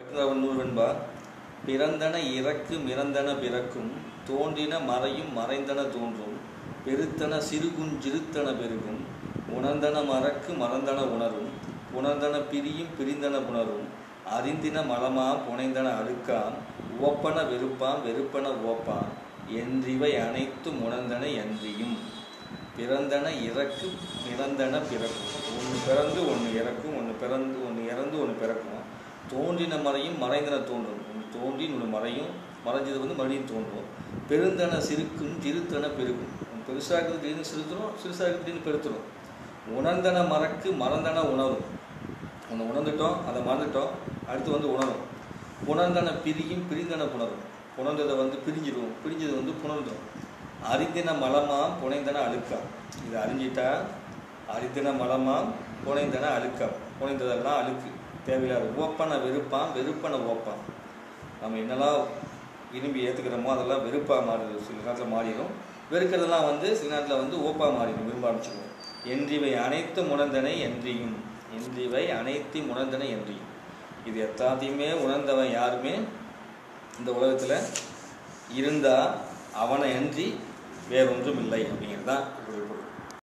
அவன் நூறுவென்பா பிறந்தன இறக்கு மிறந்தன பிறக்கும் தோன்றின மறையும் மறைந்தன தோன்றும் பெருத்தன சிறுகுஞ்சிறுத்தன பெருகும் உணர்ந்தன மறக்கு மறந்தன உணரும் உணர்ந்தன பிரியும் பிரிந்தன புணரும் அறிந்தின மலமாம் புனைந்தன அழுக்காம் உவப்பன வெறுப்பாம் வெறுப்பன உவப்பாம் என்றிவை அனைத்தும் உணர்ந்தன என்றியும் பிறந்தன இறக்கு பிறந்தன பிறக்கும் ஒன்று பிறந்து ஒன்று இறக்கும் ஒன்று பிறந்து ஒன்று இறந்து ஒன்று பிறக்கும் தோன்றின மறையும் மறைந்தன தோன்றும் ஒன்று தோன்றி ஒன்று மறையும் மறைஞ்சது வந்து மறுபடியும் தோன்றும் பெருந்தன சிறுக்கும் சிறுத்தன பெருகும் ஒன்று பெருசாக திடீர்னு சிறுத்துரும் சிறுசாக திடீர்னு பெருத்துரும் உணர்ந்தன மறக்கு மறந்தன உணரும் ஒன்று உணர்ந்துட்டோம் அதை மறந்துட்டோம் அடுத்து வந்து உணரும் புணர்ந்தன பிரியும் பிரிந்தன புணரும் புணர்ந்ததை வந்து பிரிஞ்சிடும் பிரிஞ்சது வந்து புணர்ந்துடும் அறிந்தின மலமாம் புனைந்தன அழுக்காம் இது அறிஞ்சிட்டா அறிந்தின மலமாம் புனைந்தன அழுக்காம் புனைந்ததெல்லாம் அழுக்கு தேவையில்லாத ஓப்பனை வெறுப்பான் வெறுப்பனை ஓப்பான் நம்ம என்னெல்லாம் விரும்பி ஏற்றுக்கிறோமோ அதெல்லாம் வெறுப்பாக மாறிடும் சில நேரத்தில் மாறிடும் வெறுக்கிறதெல்லாம் வந்து சில நேரத்தில் வந்து ஓப்பாக மாறிடும் விரும்ப ஆரம்பிச்சிடும் என்றிவை அனைத்தும் உணர்ந்தனை என்றியும் என்றிவை அனைத்தையும் உணர்ந்தனை என்றியும் இது எல்லாத்தையுமே உணர்ந்தவன் யாருமே இந்த உலகத்தில் இருந்தால் அவனை அன்றி வேறொன்றும் இல்லை அப்படிங்கிறது தான் இதோட பொருள்